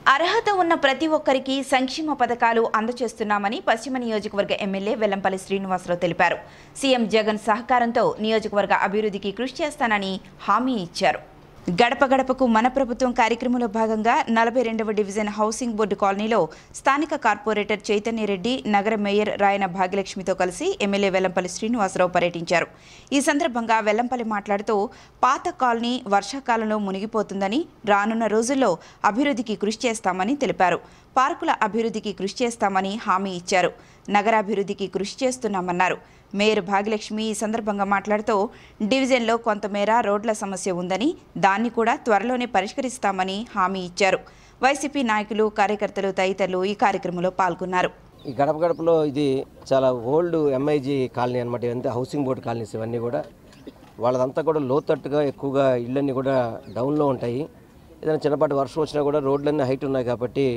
అర్హత ఉన్న ప్రతి ఒక్కరికి సంక్షేమ పథకాలు అందజేస్తున్నామని పశ్చిమ నియోజకవర్గ ఎమ్మెల్యే వెల్లంపల్లి శ్రీనివాసరావు తెలిపారు సీఎం జగన్ సహకారంతో నియోజకవర్గ అభివృద్ధికి కృషి చేస్తానని హామీ ఇచ్చారు గడప గడపకు మన ప్రభుత్వం కార్యక్రమంలో భాగంగా నలభై రెండవ డివిజన్ హౌసింగ్ బోర్డు కాలనీలో స్థానిక కార్పొరేటర్ చైతన్యరెడ్డి నగర మేయర్ రాయన భాగ్యలక్ష్మితో కలిసి ఎమ్మెల్యే వెల్లంపల్లి శ్రీనివాసరావు పర్యటించారు ఈ సందర్భంగా వెల్లంపల్లి మాట్లాడుతూ పాత కాలనీ వర్షాకాలంలో మునిగిపోతుందని రానున్న రోజుల్లో అభివృద్ధికి కృషి చేస్తామని తెలిపారు పార్కుల అభివృద్ధికి కృషి చేస్తామని హామీ ఇచ్చారు నగరాభివృద్ధికి కృషి చేస్తున్నామన్నారు మేయర్ భాగ్యలక్ష్మి ఈ సందర్భంగా మాట్లాడుతూ డివిజన్లో కొంతమేర రోడ్ల సమస్య ఉందని దాన్ని కూడా త్వరలోనే పరిష్కరిస్తామని హామీ ఇచ్చారు వైసీపీ నాయకులు కార్యకర్తలు తదితరులు ఈ కార్యక్రమంలో పాల్గొన్నారు ఈ గడప గడపలో ఇది చాలా ఓల్డ్ ఎంఐజీ కాలనీ అనమాట ఇవంతా హౌసింగ్ బోర్డు కాలనీస్ ఇవన్నీ కూడా వాళ్ళదంతా కూడా లోతట్టుగా ఎక్కువగా ఇళ్ళన్నీ కూడా డౌన్లో ఉంటాయి ఏదైనా చిన్నపాటి వర్షం వచ్చినా కూడా రోడ్లన్నీ హైట్ ఉన్నాయి కాబట్టి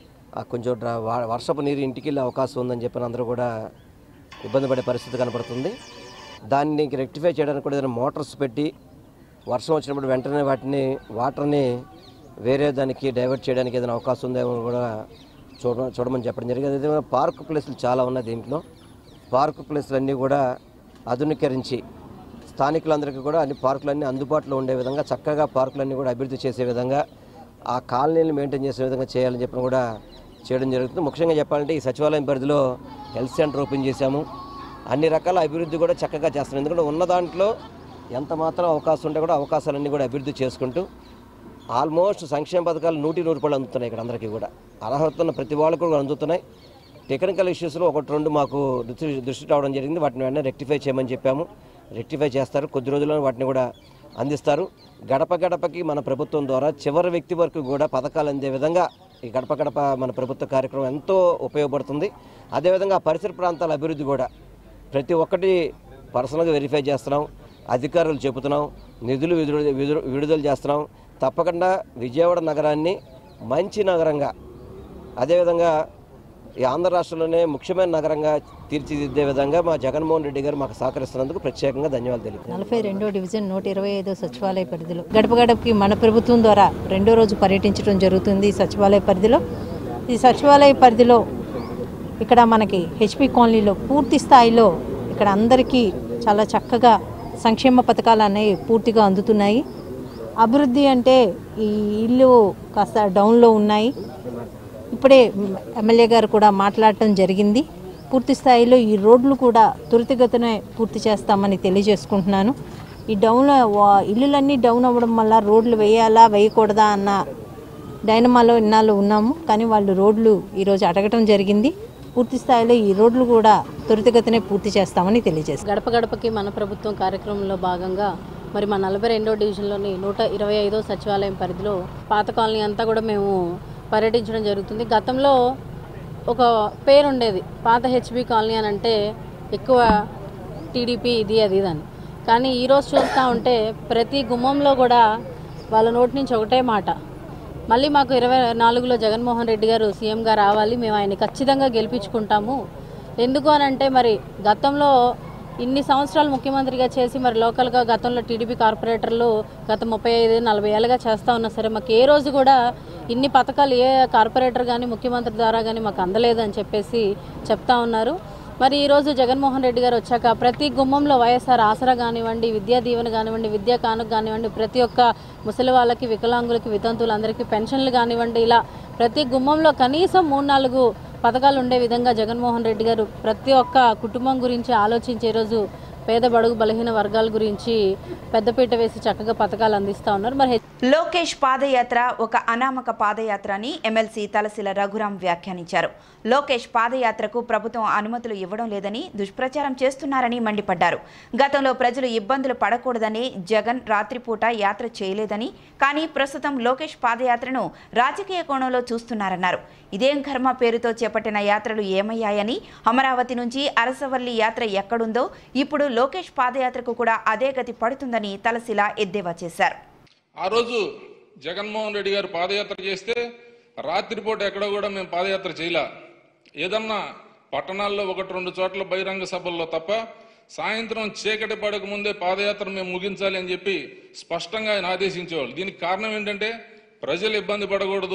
ఆ కొంచెం డ్రా- వా- వర్షపు నీరు ఇంటికి వెళ్ళే అవకాశం ఉందని చెప్పిన అందరూ కూడా ఇబ్బంది పడే పరిస్థితి కనపడుతుంది దాన్ని రెక్టిఫై చేయడానికి కూడా ఏదైనా మోటార్స్ పెట్టి వర్షం వచ్చినప్పుడు వెంటనే వాటిని వాటర్ని వేరే దానికి డైవర్ట్ చేయడానికి ఏదైనా అవకాశం ఉందేమో కూడా చూడ చూడమని చెప్పడం జరిగింది అదేవిధంగా పార్క్ ప్లేసులు చాలా ఉన్నాయి దీంట్లో పార్క్ ప్లేసులు అన్నీ కూడా ఆధునీకరించి స్థానికులందరికీ కూడా అన్ని పార్కులన్నీ అందుబాటులో ఉండే విధంగా చక్కగా పార్కులన్నీ కూడా అభివృద్ధి చేసే విధంగా ఆ కాలనీని మెయింటైన్ చేసే విధంగా చేయాలని చెప్పిన కూడా చేయడం జరుగుతుంది ముఖ్యంగా చెప్పాలంటే ఈ సచివాలయం పరిధిలో హెల్త్ సెంటర్ ఓపెన్ చేశాము అన్ని రకాల అభివృద్ధి కూడా చక్కగా చేస్తున్నాం ఎందుకంటే ఉన్న దాంట్లో ఎంత మాత్రం అవకాశం ఉంటే కూడా అవకాశాలన్నీ కూడా అభివృద్ధి చేసుకుంటూ ఆల్మోస్ట్ సంక్షేమ పథకాలు నూటి నూరు రూపాయలు అందుతున్నాయి ఇక్కడ అందరికీ కూడా అర్హత ఉన్న ప్రతి వాళ్ళకు కూడా అందుతున్నాయి టెక్నికల్ ఇష్యూస్లో ఒకటి రెండు మాకు దృష్టి దృష్టి రావడం జరిగింది వాటిని వెంటనే రెక్టిఫై చేయమని చెప్పాము రెక్టిఫై చేస్తారు కొద్ది రోజుల్లో వాటిని కూడా అందిస్తారు గడప గడపకి మన ప్రభుత్వం ద్వారా చివరి వ్యక్తి వరకు కూడా పథకాలు అందే విధంగా ఈ గడప గడప మన ప్రభుత్వ కార్యక్రమం ఎంతో ఉపయోగపడుతుంది అదేవిధంగా పరిసర ప్రాంతాల అభివృద్ధి కూడా ప్రతి ఒక్కటి పర్సనల్గా వెరిఫై చేస్తున్నాం అధికారులు చెబుతున్నాం నిధులు విడుదల విడుదల- విడుదల చేస్తున్నాం తప్పకుండా విజయవాడ నగరాన్ని మంచి నగరంగా అదేవిధంగా ఈ ఆంధ్ర రాష్ట్రంలోనే ముఖ్యమైన నగరంగా తీర్చిదిద్దే విధంగా మా జగన్మోహన్ రెడ్డి గారు మాకు సహకరిస్తున్నందుకు ప్రత్యేకంగా ధన్యవాదాలు తెలియదు నలభై రెండో డివిజన్ నూట ఇరవై ఐదో సచివాలయ పరిధిలో గడప గడపకి మన ప్రభుత్వం ద్వారా రెండో రోజు పర్యటించడం జరుగుతుంది ఈ సచివాలయ పరిధిలో ఈ సచివాలయ పరిధిలో ఇక్కడ మనకి హెచ్పి కాలనీలో పూర్తి స్థాయిలో ఇక్కడ అందరికీ చాలా చక్కగా సంక్షేమ పథకాలు అనేవి పూర్తిగా అందుతున్నాయి అభివృద్ధి అంటే ఈ ఇల్లు కాస్త డౌన్లో ఉన్నాయి ఇప్పుడే ఎమ్మెల్యే గారు కూడా మాట్లాడటం జరిగింది పూర్తి స్థాయిలో ఈ రోడ్లు కూడా త్వరితగతినే పూర్తి చేస్తామని తెలియజేసుకుంటున్నాను ఈ డౌన్ వా- ఇల్లులన్నీ డౌన్ అవ్వడం వల్ల రోడ్లు వేయాలా వేయకూడదా అన్న డైనమాలో ఇన్నాళ్ళు ఉన్నాము కానీ వాళ్ళు రోడ్లు ఈరోజు అడగటం జరిగింది పూర్తి స్థాయిలో ఈ రోడ్లు కూడా త్వరితగతినే పూర్తి చేస్తామని తెలియజేస్తాం గడప గడపకి మన ప్రభుత్వం కార్యక్రమంలో భాగంగా మరి మా నలభై రెండో డివిజన్లోని నూట ఇరవై ఐదో సచివాలయం పరిధిలో పాత కాలనీ అంతా కూడా మేము పర్యటించడం జరుగుతుంది గతంలో ఒక పేరు ఉండేది పాత హెచ్బి కాలనీ అని అంటే ఎక్కువ టీడీపీ ఇది అది ఇది అని కానీ ఈరోజు చూస్తూ ఉంటే ప్రతి గుమ్మంలో కూడా వాళ్ళ నోటి నుంచి ఒకటే మాట మళ్ళీ మాకు ఇరవై నాలుగులో జగన్మోహన్ రెడ్డి గారు సీఎంగా రావాలి మేము ఆయన ఖచ్చితంగా గెలిపించుకుంటాము ఎందుకు అని అంటే మరి గతంలో ఇన్ని సంవత్సరాలు ముఖ్యమంత్రిగా చేసి మరి లోకల్గా గతంలో టీడీపీ కార్పొరేటర్లు గత ముప్పై ఐదు నలభై ఏళ్ళుగా చేస్తూ ఉన్నా సరే మాకు ఏ రోజు కూడా ఇన్ని పథకాలు ఏ కార్పొరేటర్ కానీ ముఖ్యమంత్రి ద్వారా కానీ మాకు అందలేదు అని చెప్పేసి చెప్తా ఉన్నారు మరి ఈరోజు జగన్మోహన్ రెడ్డి గారు వచ్చాక ప్రతి గుమ్మంలో వైఎస్ఆర్ ఆసరా కానివ్వండి విద్యా దీవెన కానివ్వండి విద్యా కానుక కానివ్వండి ప్రతి ఒక్క ముసలి వాళ్ళకి వికలాంగులకి వితంతువులందరికీ పెన్షన్లు కానివ్వండి ఇలా ప్రతి గుమ్మంలో కనీసం మూడు నాలుగు పథకాలు ఉండే విధంగా జగన్మోహన్ రెడ్డి గారు ప్రతి ఒక్క కుటుంబం గురించి ఆలోచించే రోజు పేద బడుగు బలహీన వర్గాల గురించి పెద్దపీట వేసి చక్కగా పథకాలు అందిస్తూ ఉన్నారు మరి హెచ్ లోకేష్ పాదయాత్ర ఒక అనామక పాదయాత్ర అని ఎమ్మెల్సీ తలసిల రఘురాం వ్యాఖ్యానించారు లోకేష్ పాదయాత్రకు ప్రభుత్వం అనుమతులు ఇవ్వడం లేదని దుష్ప్రచారం చేస్తున్నారని మండిపడ్డారు గతంలో ప్రజలు ఇబ్బందులు పడకూడదని జగన్ రాత్రిపూట యాత్ర చేయలేదని కానీ ప్రస్తుతం లోకేష్ పాదయాత్రను రాజకీయ కోణంలో చూస్తున్నారన్నారు ఇదేం కర్మ పేరుతో చేపట్టిన యాత్రలు ఏమయ్యాయని అమరావతి నుంచి అరసవల్లి యాత్ర ఎక్కడుందో ఇప్పుడు లోకేష్ పాదయాత్రకు కూడా అదే గతి పడుతుందని తలసిల ఎద్దేవా చేశారు ఆ రోజు జగన్మోహన్ రెడ్డి గారు పాదయాత్ర చేస్తే రాత్రిపూట ఎక్కడో కూడా మేము పాదయాత్ర చేయలే ఏదన్నా పట్టణాల్లో ఒకటి రెండు చోట్ల బహిరంగ సభల్లో తప్ప సాయంత్రం చీకటి పడక ముందే పాదయాత్ర మేము ముగించాలి అని చెప్పి స్పష్టంగా ఆయన ఆదేశించేవాళ్ళు దీనికి కారణం ఏంటంటే ప్రజలు ఇబ్బంది పడకూడదు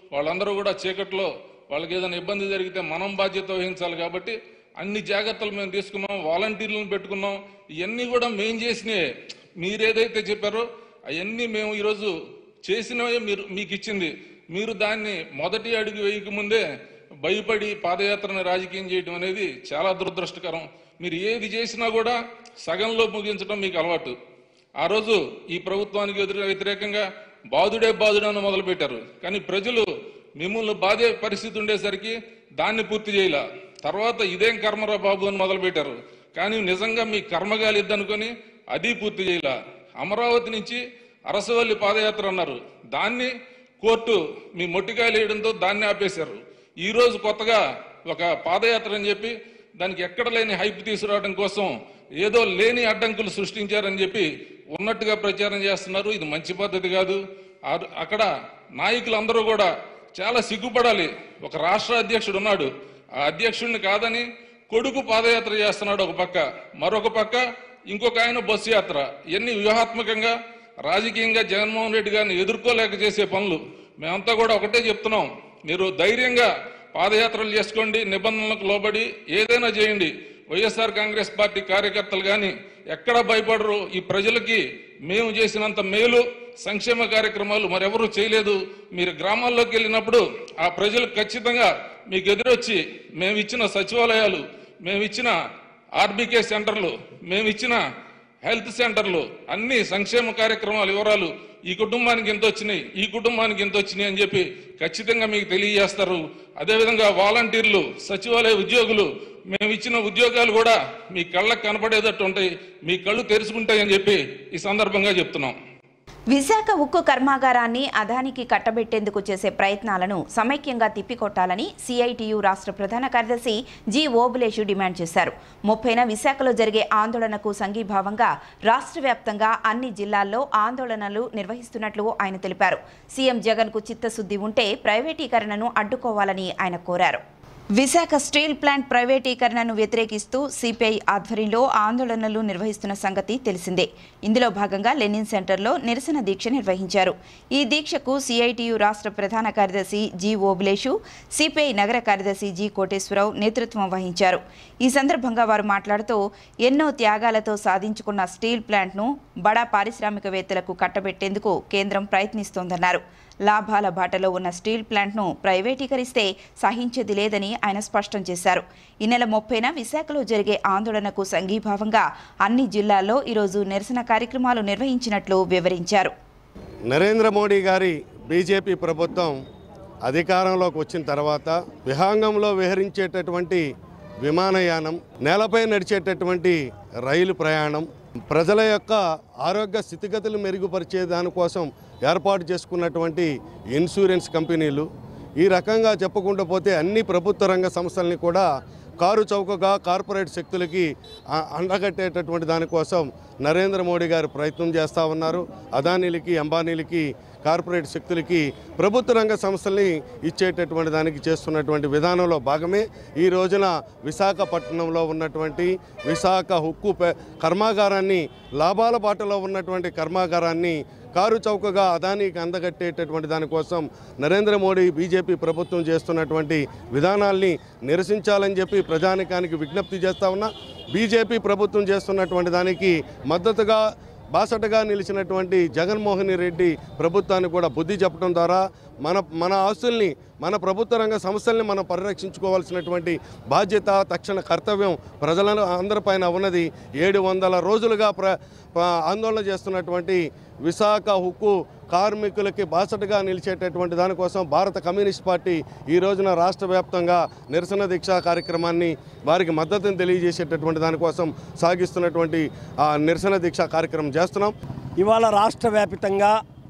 వాళ్ళందరూ కూడా చీకట్లో వాళ్ళకి ఏదైనా ఇబ్బంది జరిగితే మనం బాధ్యత వహించాలి కాబట్టి అన్ని జాగ్రత్తలు మేము తీసుకున్నాం వాలంటీర్లను పెట్టుకున్నాం ఇవన్నీ కూడా మేము చేసినవే మీరు ఏదైతే చెప్పారో అవన్నీ మేము ఈరోజు చేసినవే మీరు మీకు ఇచ్చింది మీరు దాన్ని మొదటి అడుగు వేయక ముందే భయపడి పాదయాత్రను రాజకీయం చేయడం అనేది చాలా దురదృష్టకరం మీరు ఏది చేసినా కూడా సగంలో ముగించడం మీకు అలవాటు ఆ రోజు ఈ ప్రభుత్వానికి ఎదురు వ్యతిరేకంగా బాధుడే బాధుడు అని మొదలుపెట్టారు కానీ ప్రజలు మిమ్మల్ని బాధే పరిస్థితి ఉండేసరికి దాన్ని పూర్తి చేయాల తర్వాత ఇదేం కర్మరా బాబు అని మొదలుపెట్టారు కానీ నిజంగా మీ కర్మగాలిద్దనుకొని అది పూర్తి చేయాల అమరావతి నుంచి అరసవల్లి పాదయాత్ర అన్నారు దాన్ని కోర్టు మీ మొట్టికాయలు వేయడంతో దాన్ని ఆపేశారు ఈ రోజు కొత్తగా ఒక పాదయాత్ర అని చెప్పి దానికి ఎక్కడ లేని హైప్ తీసుకురావడం కోసం ఏదో లేని అడ్డంకులు సృష్టించారని చెప్పి ఉన్నట్టుగా ప్రచారం చేస్తున్నారు ఇది మంచి పద్ధతి కాదు ఆ- అక్కడ నాయకులందరూ కూడా చాలా సిగ్గుపడాలి ఒక రాష్ట్ర అధ్యక్షుడు ఉన్నాడు ఆ అధ్యక్షుడిని కాదని కొడుకు పాదయాత్ర చేస్తున్నాడు ఒక పక్క మరొక పక్క ఇంకొక ఆయన బస్సు యాత్ర ఇవన్నీ వ్యూహాత్మకంగా రాజకీయంగా జగన్మోహన్ రెడ్డి గారిని ఎదుర్కోలేక చేసే పనులు మేమంతా కూడా ఒకటే చెప్తున్నాం మీరు ధైర్యంగా పాదయాత్రలు చేసుకోండి నిబంధనలకు లోబడి ఏదైనా చేయండి వైఎస్ఆర్ కాంగ్రెస్ పార్టీ కార్యకర్తలు కానీ ఎక్కడ భయపడరు ఈ ప్రజలకి మేము చేసినంత మేలు సంక్షేమ కార్యక్రమాలు మరెవరూ చేయలేదు మీరు గ్రామాల్లోకి వెళ్ళినప్పుడు ఆ ప్రజలు ఖచ్చితంగా మీకు ఎదురొచ్చి మేము ఇచ్చిన సచివాలయాలు మేము ఇచ్చిన ఆర్బీకే సెంటర్లు మేము ఇచ్చిన హెల్త్ సెంటర్లు అన్ని సంక్షేమ కార్యక్రమాల వివరాలు ఈ కుటుంబానికి ఎంత వచ్చినాయి ఈ కుటుంబానికి ఎంత వచ్చినాయి అని చెప్పి ఖచ్చితంగా మీకు తెలియజేస్తారు అదేవిధంగా వాలంటీర్లు సచివాలయ ఉద్యోగులు మేము ఇచ్చిన ఉద్యోగాలు కూడా మీ కళ్ళకు కనపడేటట్టు ఉంటాయి మీ కళ్ళు తెరుచుకుంటాయి అని చెప్పి ఈ సందర్భంగా చెప్తున్నాం విశాఖ ఉక్కు కర్మాగారాన్ని అదానికి కట్టబెట్టేందుకు చేసే ప్రయత్నాలను సమైక్యంగా తిప్పికొట్టాలని సిఐటియు రాష్ట్ర ప్రధాన కార్యదర్శి జి ఓబులేషు డిమాండ్ చేశారు ముప్పైన విశాఖలో జరిగే ఆందోళనకు సంఘీభావంగా రాష్ట్ర వ్యాప్తంగా అన్ని జిల్లాల్లో ఆందోళనలు నిర్వహిస్తున్నట్లు ఆయన తెలిపారు సీఎం జగన్కు చిత్తశుద్ధి ఉంటే ప్రైవేటీకరణను అడ్డుకోవాలని ఆయన కోరారు విశాఖ స్టీల్ ప్లాంట్ ప్రైవేటీకరణను వ్యతిరేకిస్తూ సిపిఐ ఆధ్వర్యంలో ఆందోళనలు నిర్వహిస్తున్న సంగతి తెలిసిందే ఇందులో భాగంగా లెనిన్ సెంటర్లో నిరసన దీక్ష నిర్వహించారు ఈ దీక్షకు సిఐటియు రాష్ట్ర ప్రధాన కార్యదర్శి జి ఓబులేషు సిపిఐ నగర కార్యదర్శి జి కోటేశ్వరరావు నేతృత్వం వహించారు ఈ సందర్భంగా వారు మాట్లాడుతూ ఎన్నో త్యాగాలతో సాధించుకున్న స్టీల్ ప్లాంట్ను బడా పారిశ్రామికవేత్తలకు కట్టబెట్టేందుకు కేంద్రం ప్రయత్నిస్తోందన్నారు లాభాల బాటలో ఉన్న స్టీల్ ప్లాంట్ను ప్రైవేటీకరిస్తే సహించేది లేదని ఆయన స్పష్టం చేశారు ఈ నెల ముప్పైన విశాఖలో జరిగే ఆందోళనకు సంఘీభావంగా అన్ని జిల్లాల్లో ఈరోజు నిరసన కార్యక్రమాలు నిర్వహించినట్లు వివరించారు నరేంద్ర మోడీ గారి బీజేపీ ప్రభుత్వం అధికారంలోకి వచ్చిన తర్వాత విహాంగంలో విహరించేటటువంటి విమానయానం నేలపై నడిచేటటువంటి రైలు ప్రయాణం ప్రజల యొక్క ఆరోగ్య స్థితిగతులు మెరుగుపరిచే దానికోసం ఏర్పాటు చేసుకున్నటువంటి ఇన్సూరెన్స్ కంపెనీలు ఈ రకంగా చెప్పుకుంటూ పోతే అన్ని ప్రభుత్వ రంగ సంస్థల్ని కూడా కారు చౌకగా కార్పొరేట్ శక్తులకి ఆ- అండగట్టేటటువంటి దానికోసం నరేంద్ర మోడీ గారు ప్రయత్నం చేస్తూ ఉన్నారు అదానీలకి అంబానీలకి కార్పొరేట్ శక్తులకి ప్రభుత్వ రంగ సంస్థల్ని ఇచ్చేటటువంటి దానికి చేస్తున్నటువంటి విధానంలో భాగమే ఈ రోజున విశాఖపట్నంలో ఉన్నటువంటి విశాఖ హుక్కు పె- కర్మాగారాన్ని లాభాల బాటలో ఉన్నటువంటి కర్మాగారాన్ని కారు చౌకగా అదానికి అందగట్టేటటువంటి దానికోసం నరేంద్ర మోడీ బీజేపీ ప్రభుత్వం చేస్తున్నటువంటి విధానాల్ని నిరసించాలని చెప్పి ప్రజానికానికి విజ్ఞప్తి చేస్తా ఉన్నా బీజేపీ ప్రభుత్వం చేస్తున్నటువంటి దానికి మద్దతుగా బాసటగా నిలిచినటువంటి జగన్మోహన్ రెడ్డి ప్రభుత్వాన్ని కూడా బుద్ధి చెప్పడం ద్వారా మన మన ఆస్తుల్ని మన ప్రభుత్వ రంగ సంస్థల్ని మనం పరిరక్షించుకోవాల్సినటువంటి బాధ్యత తక్షణ కర్తవ్యం ప్రజల అందరిపైన ఉన్నది ఏడు వందల రోజులుగా ప్ర ప్ర- ఆందోళన చేస్తున్నటువంటి విశాఖ హుక్కు కార్మికులకి బాసటగా నిలిచేటటువంటి దానికోసం భారత కమ్యూనిస్ట్ పార్టీ ఈ రోజున రాష్ట్ర వ్యాప్తంగా నిరసన దీక్షా కార్యక్రమాన్ని వారికి మద్దతును తెలియజేసేటటువంటి దానికోసం సాగిస్తున్నటువంటి ఆ నిరసన దీక్షా కార్యక్రమం చేస్తున్నాం ఇవాళ రాష్ట్ర వ్యాపితంగా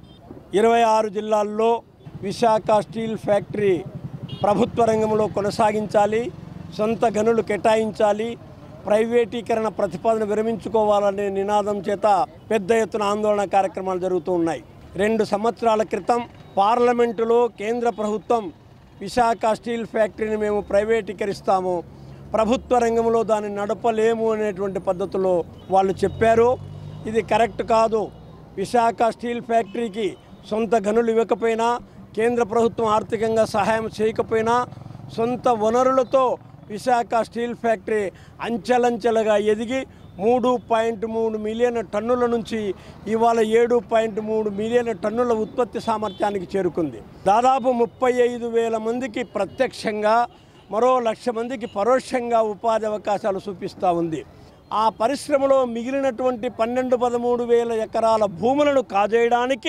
ఇరవై ఆరు జిల్లాల్లో విశాఖ స్టీల్ ఫ్యాక్టరీ ప్రభుత్వ రంగంలో కొనసాగించాలి సొంత గనులు కేటాయించాలి ప్రైవేటీకరణ ప్రతిపాదన విరమించుకోవాలనే నినాదం చేత పెద్ద ఎత్తున ఆందోళన కార్యక్రమాలు జరుగుతూ ఉన్నాయి రెండు సంవత్సరాల క్రితం పార్లమెంటులో కేంద్ర ప్రభుత్వం విశాఖ స్టీల్ ఫ్యాక్టరీని మేము ప్రైవేటీకరిస్తాము ప్రభుత్వ రంగంలో దాన్ని నడపలేము అనేటువంటి పద్ధతిలో వాళ్ళు చెప్పారు ఇది కరెక్ట్ కాదు విశాఖ స్టీల్ ఫ్యాక్టరీకి సొంత గనులు ఇవ్వకపోయినా కేంద్ర ప్రభుత్వం ఆర్థికంగా సహాయం చేయకపోయినా సొంత వనరులతో విశాఖ స్టీల్ ఫ్యాక్టరీ అంచెలంచెలుగా ఎదిగి మూడు పాయింట్ మూడు మిలియన్ టన్నుల నుంచి ఇవాళ ఏడు పాయింట్ మూడు మిలియన్ టన్నుల ఉత్పత్తి సామర్థ్యానికి చేరుకుంది దాదాపు ముప్పై ఐదు వేల మందికి ప్రత్యక్షంగా మరో లక్ష మందికి పరోక్షంగా ఉపాధి అవకాశాలు చూపిస్తూ ఉంది ఆ పరిశ్రమలో మిగిలినటువంటి పన్నెండు పదమూడు వేల ఎకరాల భూములను కాజేయడానికి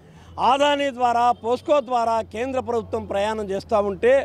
ఆదాని ద్వారా పోస్కో ద్వారా కేంద్ర ప్రభుత్వం ప్రయాణం చేస్తూ ఉంటే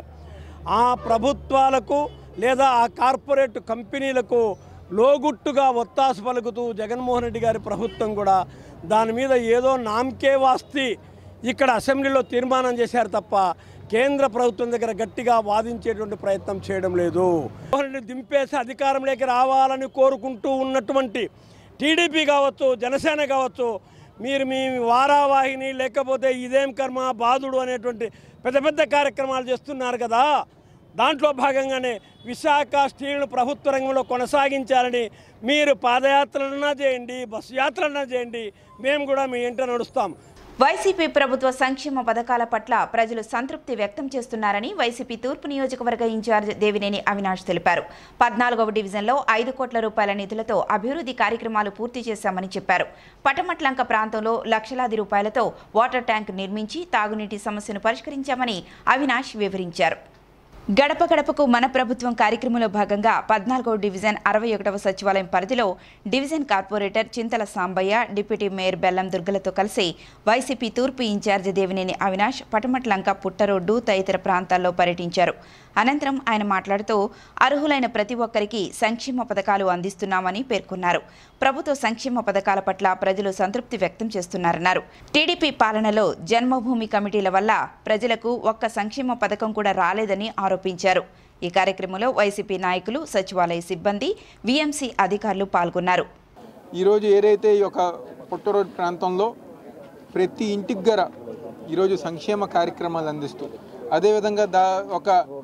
ఆ ప్రభుత్వాలకు లేదా ఆ కార్పొరేట్ కంపెనీలకు లోగుట్టుగా ఒత్తాసు పలుకుతూ జగన్మోహన్ రెడ్డి గారి ప్రభుత్వం కూడా దాని మీద ఏదో నామకే వాస్తి ఇక్కడ అసెంబ్లీలో తీర్మానం చేశారు తప్ప కేంద్ర ప్రభుత్వం దగ్గర గట్టిగా వాదించేటువంటి ప్రయత్నం చేయడం లేదు జగన్మోహన్ రెడ్డి దింపేసి అధికారంలోకి రావాలని కోరుకుంటూ ఉన్నటువంటి టీడీపీ కావచ్చు జనసేన కావచ్చు మీరు మీ వారావాహిని లేకపోతే ఇదేం కర్మ బాధుడు అనేటువంటి పెద్ద పెద్ద కార్యక్రమాలు చేస్తున్నారు కదా దాంట్లో భాగంగానే విశాఖ స్టీల్ను ప్రభుత్వ రంగంలో కొనసాగించాలని మీరు పాదయాత్రలన్నా చేయండి బస్సు యాత్రలన్నా చేయండి మేము కూడా మీ ఇంట నడుస్తాం వైసీపీ ప్రభుత్వ సంక్షేమ పథకాల పట్ల ప్రజలు సంతృప్తి వ్యక్తం చేస్తున్నారని వైసీపీ తూర్పు నియోజకవర్గ ఇన్ఛార్జ్ దేవినేని అవినాష్ తెలిపారు పద్నాలుగవ డివిజన్లో ఐదు కోట్ల రూపాయల నిధులతో అభివృద్ధి కార్యక్రమాలు పూర్తి చేశామని చెప్పారు పటమట్లంక ప్రాంతంలో లక్షలాది రూపాయలతో వాటర్ ట్యాంక్ నిర్మించి తాగునీటి సమస్యను పరిష్కరించామని అవినాష్ వివరించారు గడప గడపకు మన ప్రభుత్వం కార్యక్రమంలో భాగంగా పద్నాలుగో డివిజన్ అరవై ఒకటవ సచివాలయం పరిధిలో division corporator Chintala Sambaiah deputy mayor Bellam దుర్గలతో కలిసి వైసీపీ తూర్పు ఇన్ఛార్జి దేవినేని అవినాష్ పటమట్లంక పుట్టరోడ్డు తదితర ప్రాంతాల్లో పర్యటించారు అనంతరం ఆయన మాట్లాడుతూ అర్హులైన ప్రతి ఒక్కరికి సంక్షేమ పథకాలు అందిస్తున్నామని పేర్కొన్నారు ప్రభుత్వ సంక్షేమ పథకాల పట్ల ప్రజలు సంతృప్తి వ్యక్తం చేస్తున్నారన్నారు టీడీపీ పాలనలో జన్మభూమి కమిటీల వల్ల ప్రజలకు ఒక్క సంక్షేమ పథకం కూడా రాలేదని ఆరోపించారు ఈ కార్యక్రమంలో వైసీపీ నాయకులు సచివాలయ సిబ్బంది వీఎంసీ అధికారులు పాల్గొన్నారు ఈరోజు ఏదైతే ఈ యొక్క పుట్టరోడ్ ప్రాంతంలో ప్రతి ఇంటికి గర ఈరోజు సంక్షేమ కార్యక్రమాలు అందిస్తూ అదేవిధంగా దా ఒక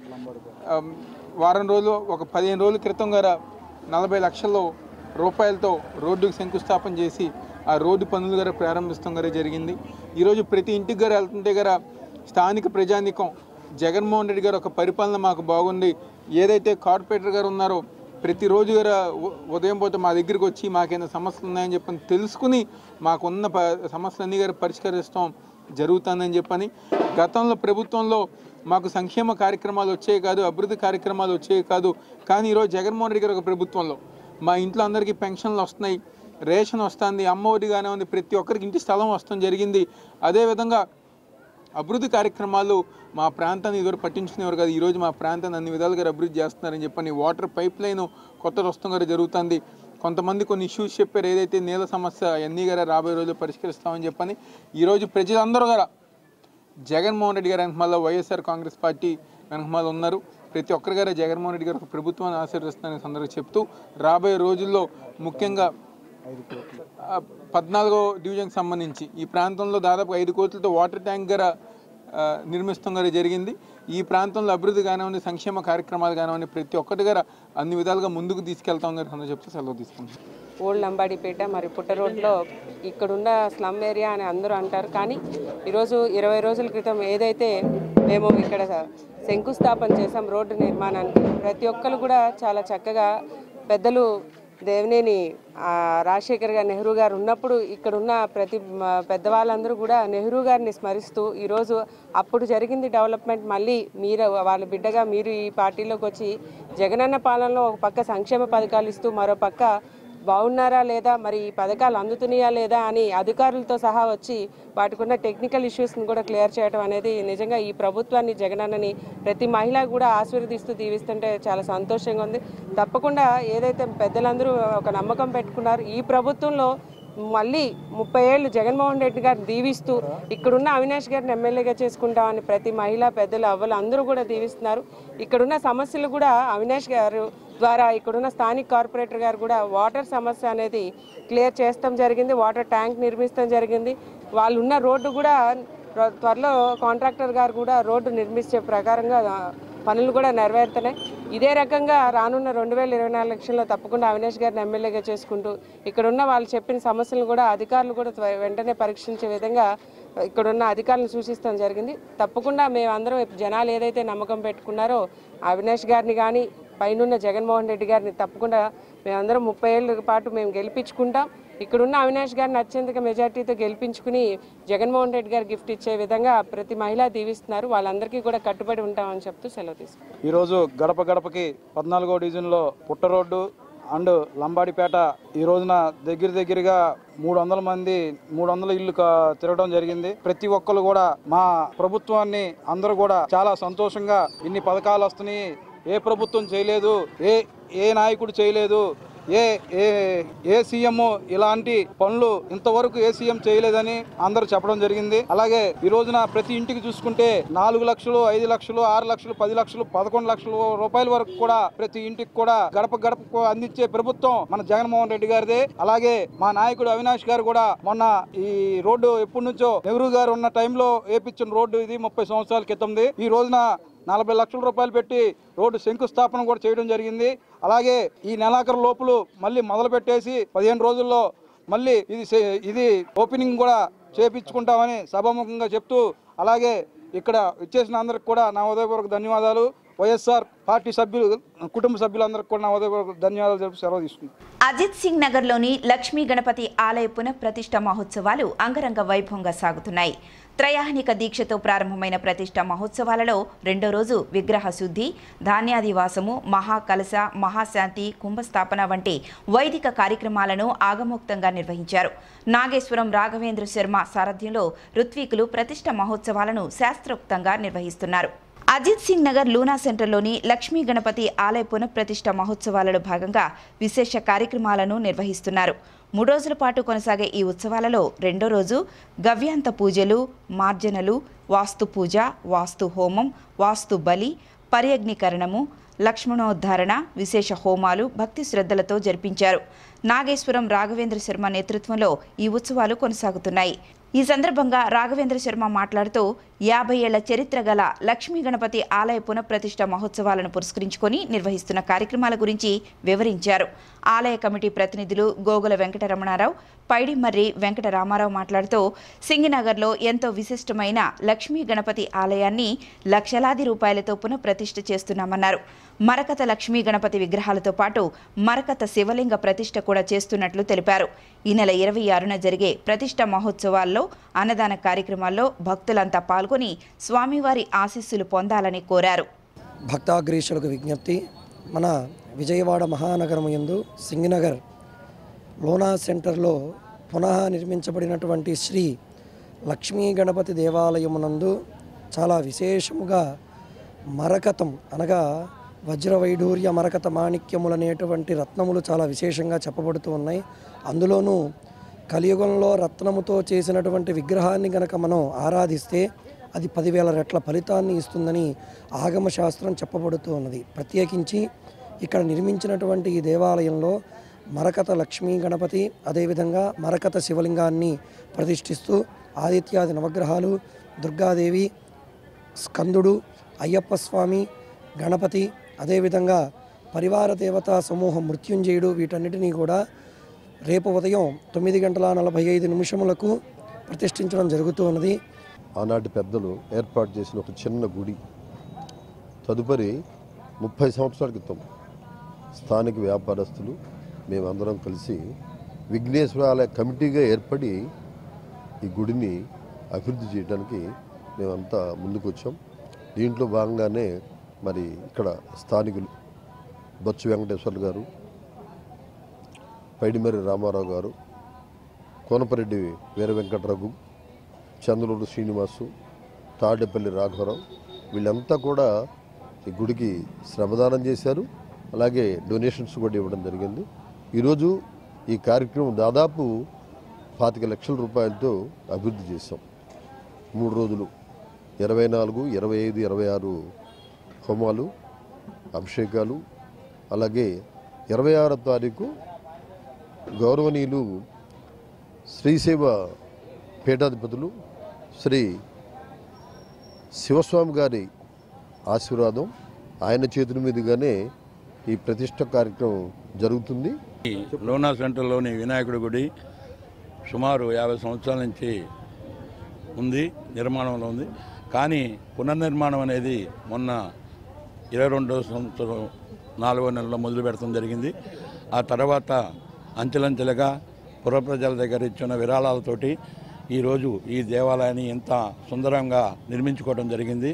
ఆమ్, వారం రోజులు ఒక పదిహేను రోజుల క్రితం గర నలభై లక్షల రూపాయలతో రోడ్డుకు శంకుస్థాపన చేసి ఆ రోడ్డు పనులు గారు ప్రారంభిస్తాం గారు జరిగింది ఈరోజు ప్రతి ఇంటికి గారు వెళ్తుంటే గార స్థానిక ప్రజానికం జగన్మోహన్ రెడ్డి గారు ఒక పరిపాలన మాకు బాగుంది ఏదైతే కార్పొరేటర్ గారు ఉన్నారో ప్రతిరోజు గారు ఉ- ఉదయం పూట మా దగ్గరికి వచ్చి మాకేమైనా సమస్యలు ఉన్నాయని చెప్పని తెలుసుకుని మాకున్న ప సమస్యలన్నీ గారు పరిష్కరిస్తాం జరుగుతుందని చెప్పని గతంలో ప్రభుత్వంలో మాకు సంక్షేమ కార్యక్రమాలు వచ్చేవి కాదు అభివృద్ధి కార్యక్రమాలు వచ్చేవి కాదు కానీ ఈరోజు జగన్మోహన్ రెడ్డి గారు ఒక ప్రభుత్వంలో మా ఇంట్లో అందరికీ పెన్షన్లు వస్తున్నాయి రేషన్ వస్తుంది అమ్మఒడి కానివ్వండి ప్రతి ఒక్కరికి ఇంటి స్థలం వస్తాం జరిగింది అదేవిధంగా అభివృద్ధి కార్యక్రమాలు మా ప్రాంతాన్ని ఇదివరకు పట్టించుకునేవారు కాదు ఈరోజు మా ప్రాంతాన్ని అన్ని విధాలుగా అభివృద్ధి చేస్తున్నారని చెప్పని వాటర్ పైప్ లైన్ కొత్త వస్తం గారు జరుగుతుంది కొంతమంది కొన్ని ఇష్యూస్ చెప్పారు ఏదైతే నీళ్ళ సమస్య అన్నీ గారు రాబోయే రోజుల్లో పరిష్కరిస్తామని చెప్పని ఈరోజు ప్రజలందరూ గారా జగన్మోహన్ రెడ్డి గారు వెనకమాల వైఎస్ఆర్ కాంగ్రెస్ పార్టీ వెనకమాల ఉన్నారు ప్రతి ఒక్కరి గారు జగన్మోహన్ రెడ్డి గారు ఒక ప్రభుత్వాన్ని ఆశీర్వదిస్తారని సందర్భంగా చెప్తూ రాబోయే రోజుల్లో ముఖ్యంగా ఆ, పద్నాలుగో డివిజన్కి సంబంధించి ఈ ప్రాంతంలో దాదాపు ఐదు కోట్లతో వాటర్ ట్యాంక్ గార ఆ, నిర్మిస్తాం గారు జరిగింది ఈ ప్రాంతంలో అభివృద్ధి కానివ్వండి సంక్షేమ కార్యక్రమాలు కానివ్వండి ప్రతి ఒక్కటి గారు అన్ని విధాలుగా ముందుకు తీసుకెళ్తాం గారు సందర్భంగా చెప్తే సెలవు తీసుకుంటాం ఓల్డ్ లంబాడిపేట మరి పుట్ట రోడ్లో ఇక్కడున్న స్లమ్ ఏరియా అని అందరూ అంటారు కానీ ఈరోజు ఇరవై రోజుల క్రితం ఏదైతే మేము ఇక్కడ శంకుస్థాపన చేసాం రోడ్డు నిర్మాణానికి ప్రతి ఒక్కరు కూడా చాలా చక్కగా పెద్దలు దేవినేని ఆ, రాజశేఖర్ గారు నెహ్రూ గారు ఉన్నప్పుడు ఇక్కడున్న ప్రతి మ, పెద్దవాళ్ళందరూ కూడా నెహ్రూ గారిని స్మరిస్తూ ఈరోజు అప్పుడు జరిగింది డెవలప్మెంట్ మళ్ళీ మీరు వాళ్ళ బిడ్డగా మీరు ఈ పార్టీలోకి వచ్చి జగనన్న పాలనలో ఒక పక్క సంక్షేమ పథకాలు ఇస్తూ మరో పక్క బాగున్నారా లేదా మరి ఈ పథకాలు అందుతున్నాయా లేదా అని అధికారులతో సహా వచ్చి వాటికి ఉన్న టెక్నికల్ ఇష్యూస్ని కూడా క్లియర్ చేయడం అనేది నిజంగా ఈ ప్రభుత్వాన్ని జగనన్నని ప్రతి మహిళ కూడా ఆశీర్వదిస్తూ దీవిస్తుంటే చాలా సంతోషంగా ఉంది తప్పకుండా ఏదైతే పెద్దలందరూ ఒక నమ్మకం పెట్టుకున్నారు ఈ ప్రభుత్వంలో మళ్ళీ ముప్పై ఏళ్ళు జగన్మోహన్ రెడ్డి గారు దీవిస్తూ ఇక్కడున్న అవినాష్ గారిని ఎమ్మెల్యేగా చేసుకుంటామని ప్రతి మహిళ పెద్దలు అవ్వలు అందరూ కూడా దీవిస్తున్నారు ఇక్కడున్న సమస్యలు కూడా అవినాష్ గారు ద్వారా ఇక్కడున్న స్థానిక కార్పొరేటర్ గారు కూడా వాటర్ సమస్య అనేది క్లియర్ చేస్తాం జరిగింది వాటర్ ట్యాంక్ నిర్మిస్తాం జరిగింది వాళ్ళు ఉన్న రోడ్డు కూడా త్వ- త్వరలో కాంట్రాక్టర్ గారు కూడా రోడ్డు నిర్మించే ప్రకారంగా ఆ, పనులు కూడా నెరవేరుతున్నాయి ఇదే రకంగా రానున్న రెండు వేల ఇరవై నాలుగు లక్షల్లో తప్పకుండా అవినాష్ గారిని ఎమ్మెల్యేగా చేసుకుంటూ ఇక్కడ ఉన్న వాళ్ళు చెప్పిన సమస్యలను కూడా అధికారులు కూడా త్వ- వెంటనే పరీక్షించే విధంగా ఇక్కడున్న అధికారులను సూచిస్తాం జరిగింది తప్పకుండా మేమందరం జనాలు ఏదైతే నమ్మకం పెట్టుకున్నారో అవినాష్ గారిని కానీ పైనున్న జగన్మోహన్ రెడ్డి గారిని తప్పకుండా మేమందరం ముప్పై ఏళ్ళ పాటు మేము గెలిపించుకుంటాం ఇక్కడున్న అవినాష్ గారిని అత్యధిక మెజార్టీతో గెలిపించుకుని జగన్మోహన్ రెడ్డి గారు గిఫ్ట్ ఇచ్చే విధంగా ప్రతి మహిళ దీవిస్తున్నారు వాళ్ళందరికీ కూడా కట్టుబడి ఉంటామని చెప్తూ సెలవు తీసుకుంటాం ఈరోజు గడప గడపకి పద్నాలుగో డివిజన్లో పుట్ట రోడ్డు అండ్ లంబాడిపేట ఈ రోజున దగ్గర దగ్గరగా మూడు వందల మంది మూడు వందల ఇల్లు క- తిరగడం జరిగింది ప్రతి ఒక్కరు కూడా మా ప్రభుత్వాన్ని అందరూ కూడా చాలా సంతోషంగా ఇన్ని పథకాలు వస్తున్నాయి ఏ ప్రభుత్వం చేయలేదు ఏ ఏ నాయకుడు చేయలేదు ఏ ఏ ఏ సీఎం ఇలాంటి పనులు ఇంతవరకు ఏ సీఎం చేయలేదని అందరూ చెప్పడం జరిగింది అలాగే ఈ రోజున ప్రతి ఇంటికి చూసుకుంటే నాలుగు లక్షలు ఐదు లక్షలు ఆరు లక్షలు పది లక్షలు పదకొండు లక్షల రూపాయల వరకు కూడా ప్రతి ఇంటికి కూడా గడప గడపకు అందించే ప్రభుత్వం మన జగన్మోహన్ రెడ్డి గారిదే అలాగే మా నాయకుడు అవినాష్ గారు కూడా మొన్న ఈ రోడ్డు ఎప్పటి నుంచో నెహ్రూ గారు ఉన్న టైంలో వేపించిన రోడ్డు ఇది ముప్పై సంవత్సరాల క్రితంది ఈ రోజున నలభై లక్షల రూపాయలు పెట్టి రోడ్డు శంకుస్థాపన కూడా చేయడం జరిగింది అలాగే ఈ నెలాఖరు లోపల మళ్ళీ మొదలు పెట్టేసి పదిహేను రోజుల్లో మళ్ళీ ఇది సే- ఇది ఓపెనింగ్ కూడా చేపించుకుంటామని సభాముఖంగా చెప్తూ అలాగే ఇక్కడ ఇచ్చేసిన అందరికి కూడా నా ఉదయపూర్వక ధన్యవాదాలు వైఎస్ఆర్ పార్టీ సభ్యులు కుటుంబ సభ్యులందరికీ కూడా నా ఉదయపూర్వక ధన్యవాదాలు చెప్పి సెలవు తీసుకుంటాను అజిత్ సింగ్ నగర్లోని లక్ష్మీ గణపతి ఆలయ పునఃప్రతిష్ఠ మహోత్సవాలు అంగరంగ వైభవంగా సాగుతున్నాయి త్రయాహనిక దీక్షతో ప్రారంభమైన ప్రతిష్ఠ మహోత్సవాలలో రెండో రోజు విగ్రహ శుద్ధి ధాన్యాదివాసము మహాకలశ మహాశాంతి కుంభస్థాపన వంటి వైదిక కార్యక్రమాలను ఆగమోక్తంగా నిర్వహించారు నాగేశ్వరం రాఘవేంద్ర శర్మ సారథ్యంలో ఋత్వీకులు ప్రతిష్ఠ మహోత్సవాలను శాస్త్రోక్తంగా నిర్వహిస్తున్నారు అజిత్ సింగ్ నగర్ లూనా సెంటర్లోని లక్ష్మీ గణపతి ఆలయ పునఃప్రతిష్ఠ మహోత్సవాలలో భాగంగా విశేష కార్యక్రమాలను నిర్వహిస్తున్నారు మూడు రోజుల పాటు కొనసాగే ఈ ఉత్సవాలలో రెండో రోజు గవ్యాంత పూజలు మార్జనలు వాస్తు పూజ వాస్తు హోమం వాస్తు బలి పర్యగ్నికరణము లక్ష్మణోద్ధారణ విశేష హోమాలు భక్తి శ్రద్ధలతో జరిపించారు నాగేశ్వరం రాఘవేంద్ర శర్మ నేతృత్వంలో ఈ ఉత్సవాలు కొనసాగుతున్నాయి ఈ సందర్భంగా రాఘవేంద్ర శర్మ మాట్లాడుతూ యాభై ఏళ్ల చరిత్ర గల లక్ష్మీ గణపతి ఆలయ పునఃప్రతిష్ఠ మహోత్సవాలను పురస్కరించుకొని నిర్వహిస్తున్న కార్యక్రమాల గురించి వివరించారు ఆలయ కమిటీ ప్రతినిధులు గోగుల వెంకటరమణారావు పైడిమర్రి వెంకట రామారావు మాట్లాడుతూ సింగినగర్లో ఎంతో విశిష్టమైన లక్ష్మీ గణపతి ఆలయాన్ని లక్షలాది రూపాయలతో పునఃప్రతిష్ఠ చేస్తున్నామన్నారు మరకత లక్ష్మీ గణపతి విగ్రహాలతో పాటు మరకత శివలింగ ప్రతిష్ఠ కూడా చేస్తున్నట్లు తెలిపారు ఈ నెల ఇరవై ఆరున జరిగే ప్రతిష్ఠ మహోత్సవాల్లో అన్నదాన కార్యక్రమాల్లో భక్తులంతా పాల్గొని స్వామివారి ఆశీస్సులు పొందాలని కోరారు భక్తాగ్రేషులకు విజ్ఞప్తి మన విజయవాడ మహానగరం యందు సింగినగర్ లోనా సెంటర్లో పునః నిర్మించబడినటువంటి శ్రీ లక్ష్మీ గణపతి దేవాలయమునందు చాలా విశేషముగా మరకతం అనగా వజ్రవైఢూర్య మరకత మాణిక్యములనేటువంటి రత్నములు చాలా విశేషంగా చెప్పబడుతూ ఉన్నాయి అందులోనూ కలియుగంలో రత్నముతో చేసినటువంటి విగ్రహాన్ని గనక మనం ఆరాధిస్తే అది పదివేల రెట్ల ఫలితాన్ని ఇస్తుందని ఆగమ శాస్త్రం చెప్పబడుతూ ఉన్నది ప్రత్యేకించి ఇక్కడ నిర్మించినటువంటి ఈ దేవాలయంలో మరకత లక్ష్మీ గణపతి అదేవిధంగా మరకత శివలింగాన్ని ప్రతిష్ఠిస్తూ ఆదిత్యాది నవగ్రహాలు దుర్గాదేవి స్కందుడు అయ్యప్ప స్వామి గణపతి అదేవిధంగా పరివార దేవతా సమూహం మృత్యుంజయుడు వీటన్నిటినీ కూడా రేపు ఉదయం తొమ్మిది గంటల నలభై ఐదు నిమిషములకు ప్రతిష్ఠించడం జరుగుతూ ఉన్నది ఆనాటి పెద్దలు ఏర్పాటు చేసిన ఒక చిన్న గుడి తదుపరి ముప్పై సంవత్సరాల క్రితం స్థానిక వ్యాపారస్తులు మేమందరం కలిసి విఘ్నేశ్వరాలయ కమిటీగా ఏర్పడి ఈ గుడిని అభివృద్ధి చేయడానికి మేమంతా ముందుకు వచ్చాం దీంట్లో భాగంగానే మరి ఇక్కడ స్థానికులు బొత్స వెంకటేశ్వర్లు గారు పైడిమర్రి రామారావు గారు కోనపరెడ్డి వీర వెంకటరఘు చంద్రూరు శ్రీనివాసు తాడేపల్లి రాఘవరావు వీళ్ళంతా కూడా ఈ గుడికి శ్రమదానం చేశారు అలాగే డొనేషన్స్ కూడా ఇవ్వడం జరిగింది ఈరోజు ఈ కార్యక్రమం దాదాపు పాతిక లక్షల రూపాయలతో అభివృద్ధి చేశాం మూడు రోజులు ఇరవై నాలుగు ఇరవై ఐదు ఇరవై ఆరు హోమాలు అభిషేకాలు అలాగే ఇరవై ఆరో తారీఖు గౌరవనీయులు శ్రీసేవ పీఠాధిపతులు శ్రీ శివస్వామి గారి ఆశీర్వాదం ఆయన చేతుల మీదుగానే ఈ ప్రతిష్ట కార్యక్రమం జరుగుతుంది లోనా సెంటర్లోని వినాయకుడి గుడి సుమారు యాభై సంవత్సరాల నుంచి ఉంది నిర్మాణంలో ఉంది కానీ పునర్నిర్మాణం అనేది మొన్న ఇరవై రెండో సంవత్సరం నాలుగో నెలలో మొదలు పెడతాం జరిగింది ఆ తర్వాత అంచెలంచెలుగా పుర ప్రజల దగ్గర ఇచ్చిన విరాళాలతోటి ఈరోజు ఈ దేవాలయాన్ని ఇంత సుందరంగా నిర్మించుకోవడం జరిగింది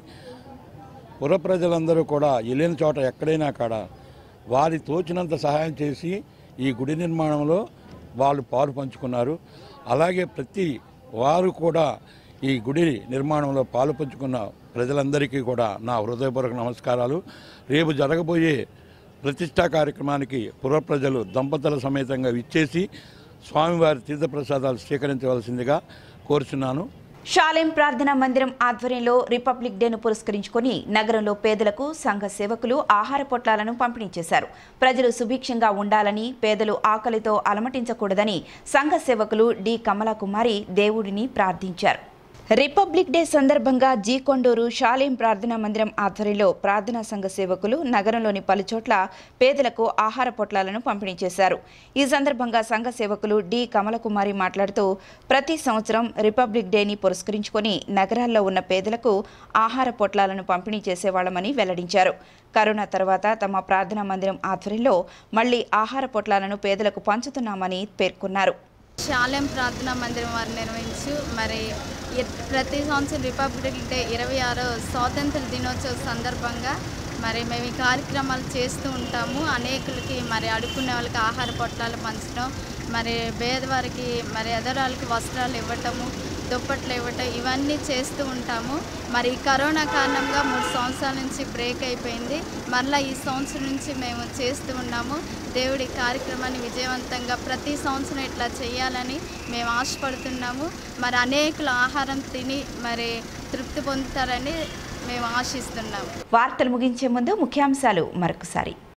పుర ప్రజలందరూ కూడా వెళ్ళిన చోట ఎక్కడైనా కాడ వారి తోచినంత సహాయం చేసి ఈ గుడి నిర్మాణంలో వాళ్ళు పాలు పంచుకున్నారు అలాగే ప్రతి వారు కూడా ఈ గుడి నిర్మాణంలో పాలు పంచుకున్న ప్రజలందరికీ కూడా నా హృదయపూర్వక నమస్కారాలు రేపు జరగబోయే ప్రతిష్టా కార్యక్రమానికి పుర ప్రజలు దంపతుల సమేతంగా విచ్చేసి స్వామివారి తీర్థప్రసాదాలు స్వీకరించవలసిందిగా కోరుచున్నాను షాలేం ప్రార్థనా మందిరం ఆధ్వర్యంలో రిపబ్లిక్ డేను పురస్కరించుకొని నగరంలో పేదలకు సంఘ సేవకులు ఆహార పొట్లాలను పంపిణీ చేశారు ప్రజలు సుభిక్షంగా ఉండాలని పేదలు ఆకలితో అలమటించకూడదని సంఘ సేవకులు డి కమలకుమారి దేవుడిని ప్రార్థించారు రిపబ్లిక్ డే సందర్భంగా జీ కొండూరు షాలేం ప్రార్థనా మందిరం ఆధ్వర్యంలో ప్రార్థనా సంఘ సేవకులు నగరంలోని పలుచోట్ల పేదలకు ఆహార పొట్లాలను పంపిణీ చేశారు ఈ సందర్భంగా సంఘ సేవకులు డి కమలకుమారి మాట్లాడుతూ ప్రతి సంవత్సరం రిపబ్లిక్ డేని పురస్కరించుకొని నగరాల్లో ఉన్న పేదలకు ఆహార పొట్లాలను పంపిణీ చేసేవాళ్లమని వెల్లడించారు కరోనా తర్వాత తమ ప్రార్థనా మందిరం ఆధ్వర్యంలో మళ్లీ ఆహార పొట్లాలను పేదలకు పంచుతున్నామని పేర్కొన్నారు శాలెం ప్రార్థనా మందిరం వారు నిర్వహించు మరి ఇ- ప్రతి సంవత్సరం రిపబ్లిక్ డే ఇరవై ఆరో స్వాతంత్ర దినోత్సవ సందర్భంగా మరి మేము ఈ కార్యక్రమాలు చేస్తూ ఉంటాము అనేకులకి మరి అడుక్కునే వాళ్ళకి ఆహార పొట్లాలు పంచడం మరి పేదవారికి మరి ఎదరాలకి వస్త్రాలు ఇవ్వటము దుప్పట్లు ఇవ్వటం ఇవన్నీ చేస్తూ ఉంటాము మరి ఈ కరోనా కారణంగా మూడు సంవత్సరాల నుంచి బ్రేక్ అయిపోయింది మరలా ఈ సంవత్సరం నుంచి మేము చేస్తూ ఉన్నాము దేవుడి కార్యక్రమాన్ని విజయవంతంగా ప్రతి సంవత్సరం ఇట్లా చేయాలని మేము ఆశపడుతున్నాము మరి అనేకులు ఆహారం తిని మరి తృప్తి పొందుతారని మేము ఆశిస్తున్నాము వార్తలు ముగించే ముందు ముఖ్యాంశాలు మరొకసారి